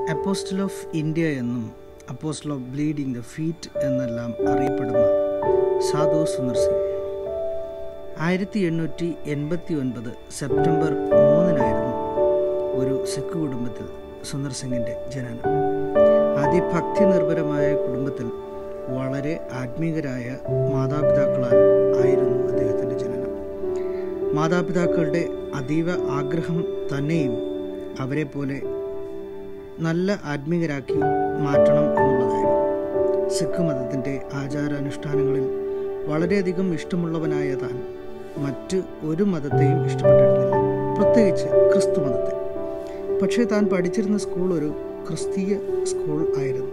Apostle of India എന്നും apostle of bleeding the feet എന്നെല്ലാം അറിയപ്പെടുന്ന സാധു സുന്ദർ സിംഗ് ആയിരത്തി എണ്ണൂറ്റി എൺപത്തി ഒൻപത് സെപ്റ്റംബർ മൂന്നിനായിരുന്നു ഒരു സിഖ് കുടുംബത്തിൽ സുന്ദർ സിംഗിൻ്റെ ജനനം അതിഭക്തി നിർഭരമായ കുടുംബത്തിൽ വളരെ ആത്മീകരായ മാതാപിതാക്കളാൽ ആയിരുന്നു അദ്ദേഹത്തിൻ്റെ ജനനം മാതാപിതാക്കളുടെ അതീവ ആഗ്രഹം തന്നെയും അവരെ പോലെ നല്ല ആത്മീകരാക്കി മാറ്റണം എന്നുള്ളതായിരുന്നു സിഖ് മതത്തിൻ്റെ ആചാരാനുഷ്ഠാനങ്ങളിൽ വളരെയധികം ഇഷ്ടമുള്ളവനായ താൻ മറ്റ് ഒരു മതത്തെയും ഇഷ്ടപ്പെട്ടിരുന്നില്ല പ്രത്യേകിച്ച് ക്രിസ്തു മതത്തെ പക്ഷേ താൻ പഠിച്ചിരുന്ന സ്കൂൾ ഒരു ക്രിസ്തീയ സ്കൂൾ ആയിരുന്നു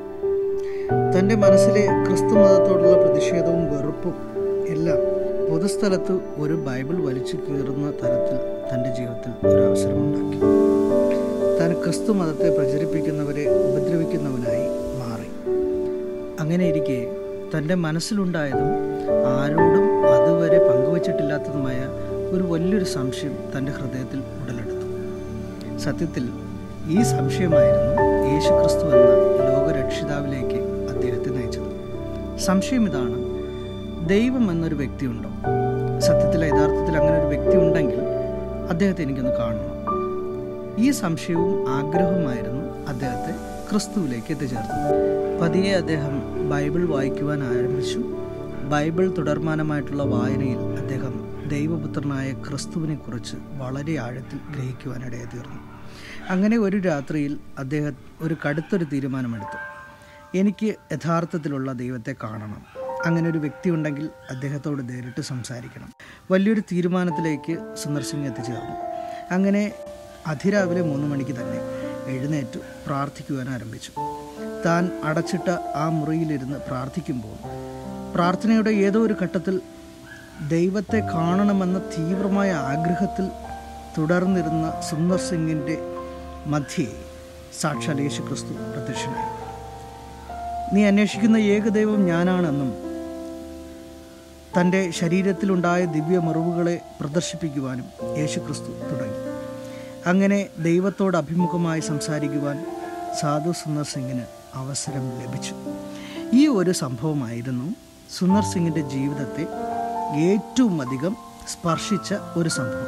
തൻ്റെ മനസ്സിലെ ക്രിസ്തു മതത്തോടുള്ള പ്രതിഷേധവും വെറുപ്പും എല്ലാം പൊതുസ്ഥലത്ത് ഒരു ബൈബിൾ വലിച്ചു കീറുന്ന തരത്തിൽ തൻ്റെ ജീവിതത്തിൽ ഒരു അവസരമുണ്ടാക്കി താൻ ക്രിസ്തു മതത്തെ പ്രചരിപ്പിക്കുന്നവരെ ഉപദ്രവിക്കുന്നവനായി മാറി അങ്ങനെ ഇരിക്കെ തൻ്റെ മനസ്സിലുണ്ടായതും ആരോടും അതുവരെ പങ്കുവച്ചിട്ടില്ലാത്തതുമായ ഒരു വലിയൊരു സംശയം തൻ്റെ ഹൃദയത്തിൽ ഉടലെടുത്തു സത്യത്തിൽ ഈ സംശയമായിരുന്നു യേശു ക്രിസ്തു എന്ന ലോകരക്ഷിതാവിലേക്ക് അദ്ദേഹത്തെ നയിച്ചത് സംശയം ഇതാണ് ദൈവം എന്നൊരു വ്യക്തിയുണ്ടോ സത്യത്തിൽ യഥാർത്ഥത്തിൽ അങ്ങനെ ഒരു വ്യക്തി ഉണ്ടെങ്കിൽ അദ്ദേഹത്തെ എനിക്കൊന്ന് കാണണം ഈ സംശയവും ആഗ്രഹവുമായിരുന്നു അദ്ദേഹത്തെ ക്രിസ്തുവിലേക്ക് എത്തിച്ചേർത്തത് പതിയെ അദ്ദേഹം ബൈബിൾ വായിക്കുവാൻ ആരംഭിച്ചു ബൈബിൾ തുടർമാനമായിട്ടുള്ള വായനയിൽ അദ്ദേഹം ദൈവപുത്രനായ ക്രിസ്തുവിനെ കുറിച്ച് വളരെ ആഴത്തിൽ ഗ്രഹിക്കുവാനിടയെ തീർന്നു അങ്ങനെ ഒരു രാത്രിയിൽ അദ്ദേഹം ഒരു കടുത്തൊരു തീരുമാനമെടുത്തു എനിക്ക് യഥാർത്ഥത്തിലുള്ള ദൈവത്തെ കാണണം അങ്ങനെ ഒരു വ്യക്തി ഉണ്ടെങ്കിൽ അദ്ദേഹത്തോട് നേരിട്ട് സംസാരിക്കണം വലിയൊരു തീരുമാനത്തിലേക്ക് സുന്ദർ സിംഗ് എത്തിച്ചേർന്നു അങ്ങനെ അതിരാവിലെ മൂന്ന് മണിക്ക് തന്നെ എഴുന്നേറ്റു പ്രാർത്ഥിക്കുവാൻ ആരംഭിച്ചു താൻ അടച്ചിട്ട ആ മുറിയിലിരുന്ന് പ്രാർത്ഥിക്കുമ്പോൾ പ്രാർത്ഥനയുടെ ഏതോ ഒരു ഘട്ടത്തിൽ ദൈവത്തെ കാണണമെന്ന തീവ്രമായ ആഗ്രഹത്തിൽ തുടർന്നിരുന്ന സുന്ദർ സിംഗിൻ്റെ മധ്യേ സാക്ഷാൽ യേശു ക്രിസ്തു പ്രത്യക്ഷനായി നീ അന്വേഷിക്കുന്ന ഏകദൈവം ഞാനാണെന്നും തൻ്റെ ശരീരത്തിലുണ്ടായ ദിവ്യ മുറിവുകളെ പ്രദർശിപ്പിക്കുവാനും യേശുക്രിസ്തു തുടങ്ങി അങ്ങനെ ദൈവത്തോട് അഭിമുഖമായി സംസാരിക്കുവാൻ സാധു സുന്ദർ സിംഗിന് അവസരം ലഭിച്ചു ഈ ഒരു സംഭവമായിരുന്നു സുന്ദർ സിംഗിൻ്റെ ജീവിതത്തെ ഏറ്റവും അധികം സ്പർശിച്ച ഒരു സംഭവം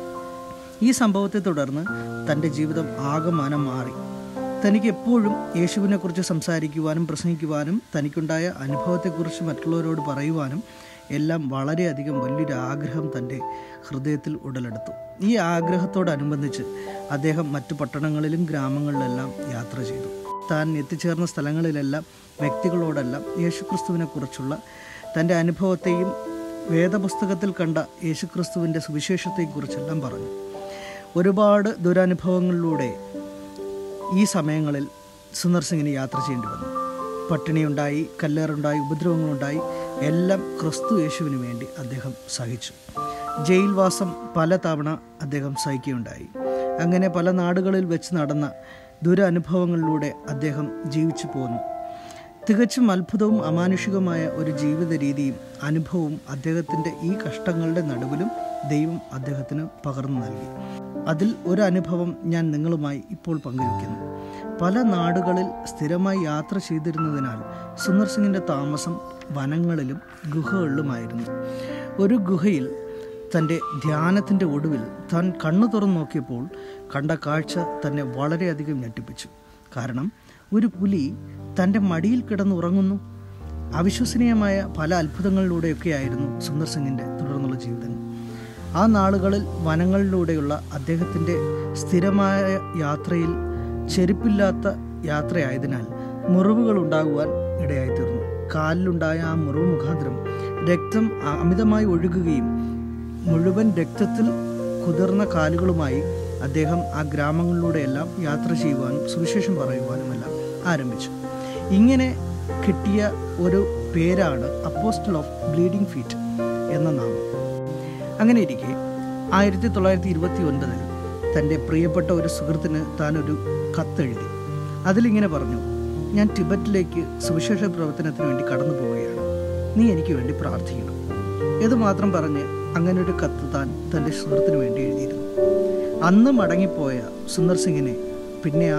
ഈ സംഭവത്തെ തുടർന്ന് തൻ്റെ ജീവിതം ആകമാനം മാറി തനിക്ക് എപ്പോഴും യേശുവിനെക്കുറിച്ച് സംസാരിക്കുവാനും പ്രസംഗിക്കുവാനും തനിക്കുണ്ടായ അനുഭവത്തെക്കുറിച്ച് മറ്റുള്ളവരോട് പറയുവാനും എല്ലാം വളരെയധികം വലിയൊരു ആഗ്രഹം തൻ്റെ ഹൃദയത്തിൽ ഉടലെടുത്തു ഈ ആഗ്രഹത്തോടനുബന്ധിച്ച് അദ്ദേഹം മറ്റു പട്ടണങ്ങളിലും ഗ്രാമങ്ങളിലെല്ലാം യാത്ര ചെയ്തു താൻ എത്തിച്ചേർന്ന സ്ഥലങ്ങളിലെല്ലാം വ്യക്തികളോടെല്ലാം യേശുക്രിസ്തുവിനെക്കുറിച്ചുള്ള തൻ്റെ അനുഭവത്തെയും വേദപുസ്തകത്തിൽ കണ്ട യേശുക്രിസ്തുവിൻ്റെ സുവിശേഷത്തെക്കുറിച്ചെല്ലാം പറഞ്ഞു ഒരുപാട് ദുരനുഭവങ്ങളിലൂടെ ഈ സമയങ്ങളിൽ സുന്ദർ സിംഗിന് യാത്ര ചെയ്യേണ്ടി വന്നു പട്ടിണിയുണ്ടായി കല്ലേറുണ്ടായി ഉപദ്രവങ്ങളുണ്ടായി എല്ലാം ക്രിസ്തു യേശുവിന് വേണ്ടി അദ്ദേഹം സഹിച്ചു ജയിൽവാസം പല തവണ അദ്ദേഹം സഹിക്കുകയുണ്ടായി അങ്ങനെ പല നാടുകളിൽ വെച്ച് നടന്ന ദുരനുഭവങ്ങളിലൂടെ അദ്ദേഹം ജീവിച്ചു പോന്നു തികച്ചും അത്ഭുതവും അമാനുഷികമായ ഒരു ജീവിത രീതിയും അനുഭവവും അദ്ദേഹത്തിൻ്റെ ഈ കഷ്ടങ്ങളുടെ നടുവിലും ദൈവം അദ്ദേഹത്തിന് പകർന്നു നൽകി അതിൽ ഒരു അനുഭവം ഞാൻ നിങ്ങളുമായി ഇപ്പോൾ പങ്കുവയ്ക്കുന്നു പല നാടുകളിൽ സ്ഥിരമായി യാത്ര ചെയ്തിരുന്നതിനാൽ സുന്ദർ സിംഗിൻ്റെ താമസം വനങ്ങളിലും ഗുഹകളിലുമായിരുന്നു ഒരു ഗുഹയിൽ തൻ്റെ ധ്യാനത്തിൻ്റെ ഒടുവിൽ താൻ കണ്ണു തുറന്നു നോക്കിയപ്പോൾ കണ്ട കാഴ്ച തന്നെ വളരെയധികം ഞെട്ടിപ്പിച്ചു കാരണം ഒരു പുലി തൻ്റെ മടിയിൽ കിടന്നുറങ്ങുന്നു അവിശ്വസനീയമായ പല അത്ഭുതങ്ങളിലൂടെയൊക്കെയായിരുന്നു സുന്ദർ സിംഗിൻ്റെ തുടർന്നുള്ള ജീവിതം ആ നാളുകളിൽ വനങ്ങളിലൂടെയുള്ള അദ്ദേഹത്തിൻ്റെ സ്ഥിരമായ യാത്രയിൽ ചെരുപ്പില്ലാത്ത യാത്രയായതിനാൽ മുറിവുകൾ ഉണ്ടാകുവാൻ ഇടയായിത്തീർന്നു കാലിലുണ്ടായ ആ മുറിവ് മുഖാന്തരം രക്തം അമിതമായി ഒഴുകുകയും മുഴുവൻ രക്തത്തിൽ കുതിർന്ന കാലുകളുമായി അദ്ദേഹം ആ ഗ്രാമങ്ങളിലൂടെയെല്ലാം യാത്ര ചെയ്യുവാനും സുവിശേഷം പറയുവാനുമെല്ലാം ആരംഭിച്ചു ഇങ്ങനെ കിട്ടിയ ഒരു പേരാണ് അപ്പോസ്റ്റൽ ഓഫ് ബ്ലീഡിംഗ് ഫീറ്റ് എന്ന നാമം അങ്ങനെ ഇരിക്കെ ആയിരത്തി തൊള്ളായിരത്തി ഇരുപത്തി ഒൻപതിൽ തൻ്റെ പ്രിയപ്പെട്ട ഒരു സുഹൃത്തിന് താൻ ഒരു കത്തെഴുതി അതിലിങ്ങനെ പറഞ്ഞു ഞാൻ ടിബറ്റിലേക്ക് സുവിശേഷ പ്രവർത്തനത്തിന് വേണ്ടി കടന്നു പോവുകയാണ് നീ എനിക്ക് വേണ്ടി പ്രാർത്ഥിക്കണം ഇത് മാത്രം പറഞ്ഞ് അങ്ങനെ ഒരു കത്ത് താൻ തൻ്റെ സുഹൃത്തിന് വേണ്ടി എഴുതിയിരുന്നു അന്ന് മടങ്ങിപ്പോയ സുന്ദർ സിംഗിനെ പിന്നെ ആരും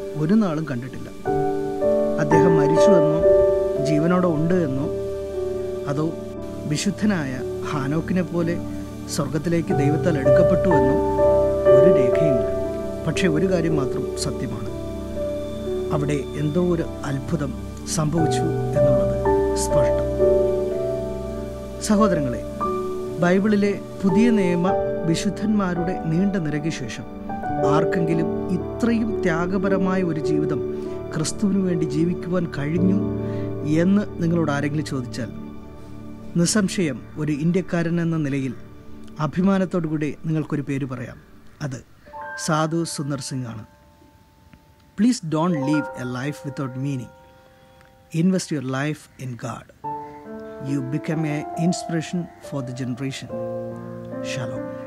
ഒരു നാളും കണ്ടിട്ടില്ല അദ്ദേഹം മരിച്ചു എന്നോ ജീവനോടെ ഉണ്ട് എന്നോ അതോ വിശുദ്ധനായ ഹാനോക്കിനെ പോലെ സ്വർഗത്തിലേക്ക് ദൈവത്താൽ എടുക്കപ്പെട്ടു എന്നോ ഒരു രേഖയുമില്ല പക്ഷേ ഒരു കാര്യം മാത്രം സത്യമാണ് അവിടെ എന്തോ ഒരു അത്ഭുതം സംഭവിച്ചു എന്നുള്ളത് സ്പഷ്ടം സഹോദരങ്ങളെ ബൈബിളിലെ പുതിയ നിയമ വിശുദ്ധന്മാരുടെ നീണ്ട നിരയ്ക്ക് ശേഷം ആർക്കെങ്കിലും ഇത്രയും ത്യാഗപരമായ ഒരു ജീവിതം ക്രിസ്തുവിന് വേണ്ടി ജീവിക്കുവാൻ കഴിഞ്ഞു എന്ന് നിങ്ങളോട് ആരെങ്കിലും ചോദിച്ചാൽ നിസ്സംശയം ഒരു ഇന്ത്യക്കാരൻ എന്ന നിലയിൽ അഭിമാനത്തോടുകൂടി നിങ്ങൾക്കൊരു പേര് പറയാം അത് സാധു സുന്ദർ സിംഗ് ആണ് please don't leave a life without meaning invest your life in God you become an inspiration for the generation. Shalom.